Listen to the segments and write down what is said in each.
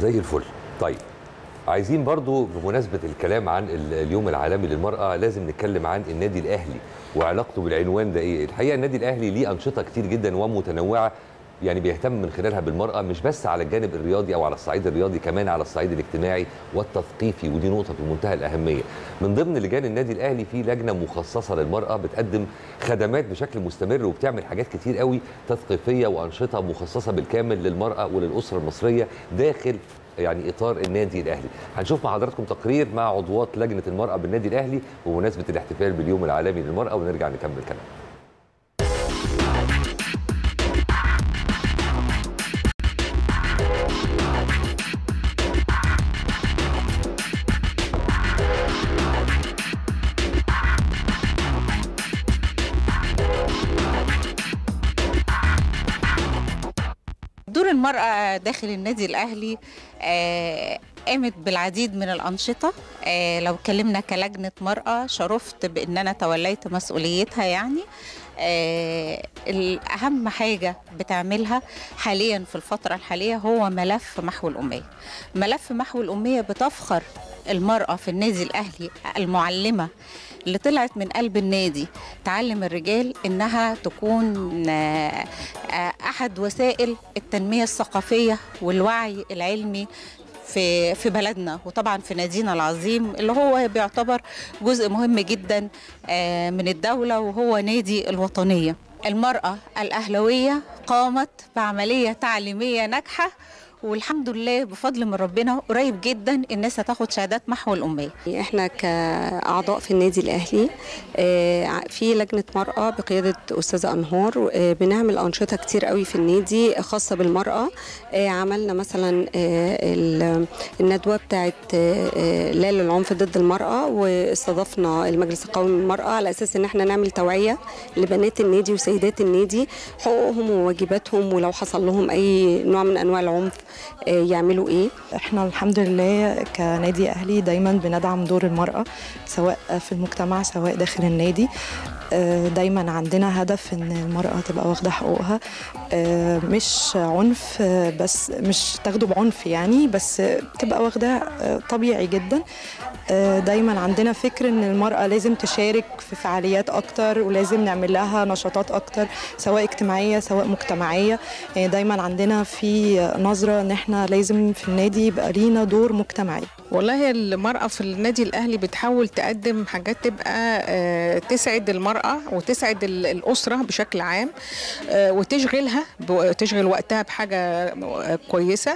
زي الفل طيب عايزين برضو بمناسبة الكلام عن ال- اليوم العالمي للمرأة لازم نتكلم عن النادي الأهلي وعلاقته بالعنوان ده إيه الحقيقة النادي الأهلي ليه أنشطة كتير جدا ومتنوعة يعني بيهتم من خلالها بالمرأة مش بس على الجانب الرياضي أو على الصعيد الرياضي كمان على الصعيد الاجتماعي والتثقيفي ودي نقطة في منتهى الأهمية من ضمن لجان النادي الأهلي في لجنة مخصصة للمرأة بتقدم خدمات بشكل مستمر وبتعمل حاجات كتير قوي تثقيفية وأنشطة مخصصة بالكامل للمرأة وللأسرة المصرية داخل يعني اطار النادي الاهلي هنشوف مع حضراتكم تقرير مع عضوات لجنه المراه بالنادي الاهلي بمناسبه الاحتفال باليوم العالمي للمراه ونرجع نكمل كلام دور المرأة داخل النادي الأهلي آه، قامت بالعديد من الأنشطة آه، لو اتكلمنا كلجنة مرأة شرفت بأن أنا توليت مسؤوليتها يعني آه، الأهم حاجة بتعملها حاليا في الفترة الحالية هو ملف محو الأمية ملف محو الأمية بتفخر المرأة في النادي الأهلي المعلمة اللي طلعت من قلب النادي تعلم الرجال انها تكون آه، آه، احد وسائل التنميه الثقافيه والوعي العلمي في في بلدنا وطبعا في نادينا العظيم اللي هو بيعتبر جزء مهم جدا آه، من الدوله وهو نادي الوطنيه المراه الاهلويه قامت بعمليه تعليميه ناجحه والحمد لله بفضل من ربنا قريب جدا الناس هتاخد شهادات محو الاميه احنا كاعضاء في النادي الاهلي آه، في لجنه مراه بقياده استاذه انهار آه، بنعمل انشطه كتير قوي في النادي خاصه بالمراه آه، عملنا مثلا آه، ال- الندوه بتاعت آه، آه، لا للعنف ضد المراه واستضفنا المجلس القومي للمراه على اساس ان احنا نعمل توعيه لبنات النادي وسيدات النادي حقوقهم وواجباتهم ولو حصل لهم اي نوع من انواع العنف آه، يعملوا ايه احنا الحمد لله كنادي اهلي دايما بندعم دور المراه سواء في المجتمع سواء داخل النادي آه، دايما عندنا هدف ان المراه تبقى واخده حقوقها آه، مش عنف آه، بس مش تاخده بعنف يعني بس تبقى واخداه آه، طبيعي جدا آه، دايما عندنا فكر ان المراه لازم تشارك في فعاليات اكتر ولازم نعمل لها نشاطات اكتر سواء اجتماعيه سواء مجتمعيه يعني دايما عندنا في نظره ان احنا لازم في النادي يبقى لينا دور مجتمعي والله المرأة في النادي الأهلي بتحاول تقدم حاجات تبقى آه، تسعد المرأة وتسعد ال- الأسرة بشكل عام آه، وتشغلها ب- تشغل وقتها بحاجة آه، كويسة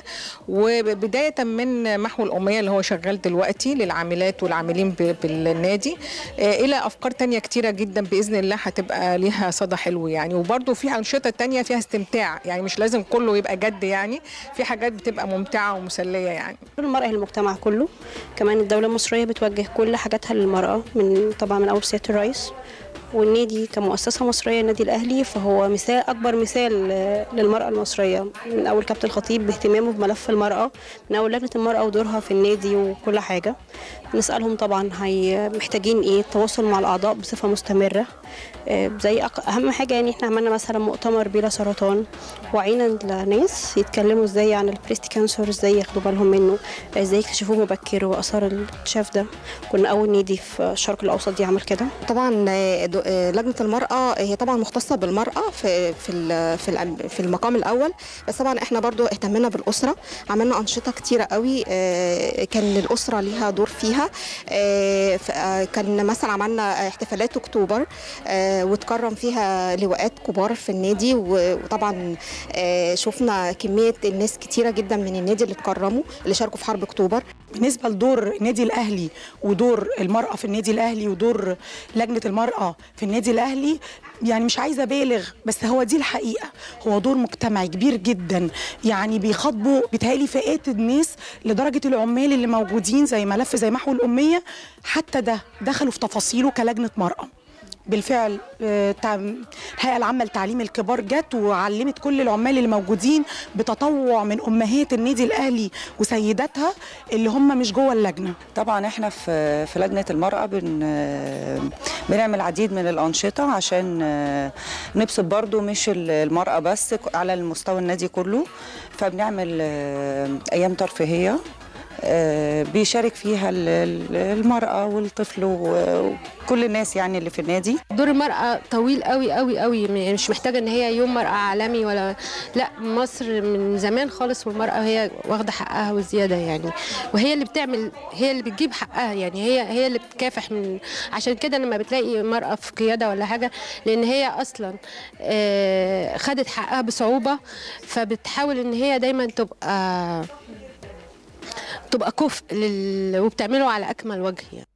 وبداية من محو الأمية اللي هو شغال دلوقتي للعاملات والعاملين ب- بالنادي آه، إلى أفكار تانية كتيرة جدا بإذن الله هتبقى ليها صدى حلو يعني وبرضه في أنشطة تانية فيها استمتاع يعني مش لازم كله يبقى جد يعني في حاجات بتبقى ممتعة ومسلية يعني دور المرأة المجتمع كله كمان الدولة المصرية بتوجه كل حاجاتها للمرأة من طبعا من أول سيادة الرئيس والنادي كمؤسسة مصرية النادي الأهلي فهو مثال أكبر مثال آه، للمرأة المصرية من أول كابتن الخطيب باهتمامه بملف المرأة من أول لجنة المرأة ودورها في النادي وكل حاجة نسألهم طبعا هي محتاجين إيه التواصل مع الأعضاء بصفة مستمرة آه، زي أق- أهم حاجة يعني إحنا عملنا مثلا مؤتمر بلا سرطان وعينا لناس يتكلموا إزاي عن البريست كانسر إزاي ياخدوا بالهم منه آه، إزاي يكتشفوه مبكر وآثار الاكتشاف ده كنا أول نادي في الشرق الأوسط يعمل كده طبعا آه، دو- آه، لجنه المراه هي طبعا مختصه بالمراه في في ال- في الع- في المقام الاول بس طبعا احنا برضو اهتمنا بالاسره عملنا انشطه كتيره قوي آه، كان الاسره ليها دور فيها آه، ف- آه، كان مثلا عملنا احتفالات اكتوبر آه، وتكرم فيها لواءات كبار في النادي و- وطبعا آه، شفنا كميه الناس كتيره جدا من النادي اللي اتكرموا اللي شاركوا في حرب اكتوبر بالنسبه لدور النادي الاهلي ودور المراه في النادي الاهلي ودور لجنه المراه في النادي الاهلي يعني مش عايزه ابالغ بس هو دي الحقيقه هو دور مجتمعي كبير جدا يعني بيخاطبوا بيتهيألي فئات الناس لدرجه العمال اللي موجودين زي ملف زي محو الاميه حتى ده دخلوا في تفاصيله كلجنه مراه بالفعل آه، تع- الهيئه العامه لتعليم الكبار جت وعلمت كل العمال اللي موجودين بتطوع من امهات النادي الاهلي وسيداتها اللي هم مش جوه اللجنه طبعا احنا في في لجنه المراه بن بنعمل عديد من الانشطه عشان نبسط برضو مش المراه بس على المستوى النادي كله فبنعمل ايام ترفيهيه آه، بيشارك فيها ال- ال- المرأة والطفل و- وكل الناس يعني اللي في النادي دور المرأة طويل قوي قوي قوي يعني مش محتاجة ان هي يوم مرأة عالمي ولا لا مصر من زمان خالص والمرأة هي واخدة حقها وزيادة يعني وهي اللي بتعمل هي اللي بتجيب حقها يعني هي هي اللي بتكافح من عشان كده لما بتلاقي مرأة في قيادة ولا حاجة لان هي اصلا آه، خدت حقها بصعوبة فبتحاول ان هي دايما تبقى تبقى كفء لل... وبتعمله على اكمل وجه يعني